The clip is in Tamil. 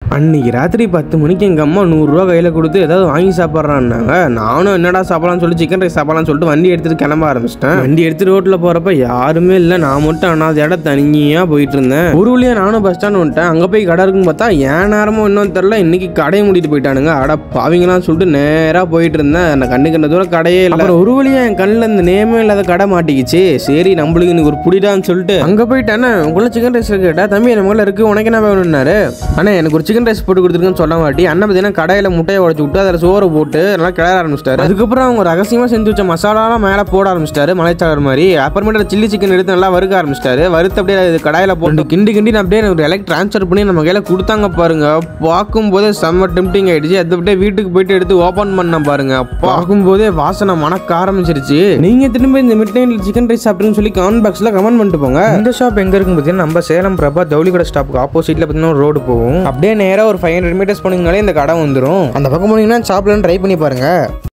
அன்னைக்கு ராத்திரி பத்து மணிக்கு எங்கள் அம்மா நூறுரூவா கையில் கொடுத்து ஏதாவது வாங்கி சாப்பிட்றான்னாங்க நானும் என்னடா சாப்பிடலாம்னு சொல்லி சிக்கன் ரைஸ் சாப்பிடலாம்னு சொல்லிட்டு வண்டி எடுத்துட்டு கிளம்ப ஆரம்பிச்சிட்டேன் வண்டி எடுத்து ரோட்டில் போகிறப்ப யாருமே இல்லை நான் மட்டும் அனாதையோட தனியாக போயிட்டு இருந்தேன் ஒரு வழியாக நானும் பஸ் ஸ்டாண்ட் வந்துட்டேன் அங்கே போய் கடை இருக்குன்னு பார்த்தா ஏன் நேரமோ இன்னும் தெரில இன்னைக்கு கடையை மூடிட்டு போயிட்டானுங்க அட பாவிங்களாம் சொல்லிட்டு நேராக போயிட்டு இருந்தேன் அந்த கண்ணு கண்ட தூரம் கடையே இல்லை அப்புறம் ஒரு வழியாக என் கண்ணில் இந்த நேமே இல்லாத கடை மாட்டிக்கிச்சு சரி நம்மளுக்கு இன்னைக்கு ஒரு புடிடான்னு சொல்லிட்டு அங்கே போயிட்டேன் உங்களை சிக்கன் ரைஸ் கேட்டா தம்பி நம்ம ஊர்ல இருக்கு உனக்கு என்ன வேணும்னாரு அண்ணா எனக்கு ஒரு சிக்கன் ரைஸ் போட்டு கொடுத்துருக்குன்னு சொல்ல மாட்டி அண்ணன் பார்த்தீங்கன்னா கடையில் முட்டையை உடச்சு விட்டு அதில் சோறு போட்டு நல்லா கிளற ஆரம்பிச்சிட்டாரு அதுக்கப்புறம் அவங்க ரகசியமாக செஞ்சு வச்ச மசாலாலாம் மேலே போட ஆரம்பிச்சிட்டாரு மலைச்சாளர் மாதிரி அப்புறமேட்டு சில்லி சிக்கன் எடுத்து நல்லா வறுக்க ஆரம்பிச்சிட்டாரு வறுத்து அப்படியே அது கடாயில் போட்டு கிண்டி கிண்டி நான் அப்படியே ஒரு எலக்ட் ட்ரான்ஸ்ஃபர் பண்ணி நம்ம கையில் கொடுத்தாங்க பாருங்க பார்க்கும்போதே செம்ம டெம்டிங் ஆயிடுச்சு அது அப்படியே வீட்டுக்கு போயிட்டு எடுத்து ஓப்பன் பண்ண பாருங்க பார்க்கும்போதே வாசனை மணக்க ஆரம்பிச்சிருச்சு நீங்க திரும்ப இந்த மிட் நைட்ல சிக்கன் ரைஸ் சாப்பிடுன்னு சொல்லி கமெண்ட் பாக்ஸ்ல கமெண்ட் பண்ணிட்டு போங்க இந்த ஷாப் எங்க இருக்குன்னு பார்த்தீங்கன்னா நம்ம சேலம் பிரபா ஜவுளி கடை ஸ்டாப்புக்கு ஆப்போசிட்ல பார்த்தீங்கன்னா ஒரு ரோடு போகும் அப்படியே நேரா ஒரு ஃபைவ் ஹண்ட்ரட் மீட்டர்ஸ் போனீங்கனாலே இந்த கடை வந்துடும் அந்த பக்கம் போனீங்கன்னா ஷாப்ல ட்ரை பண்ணி பாருங்க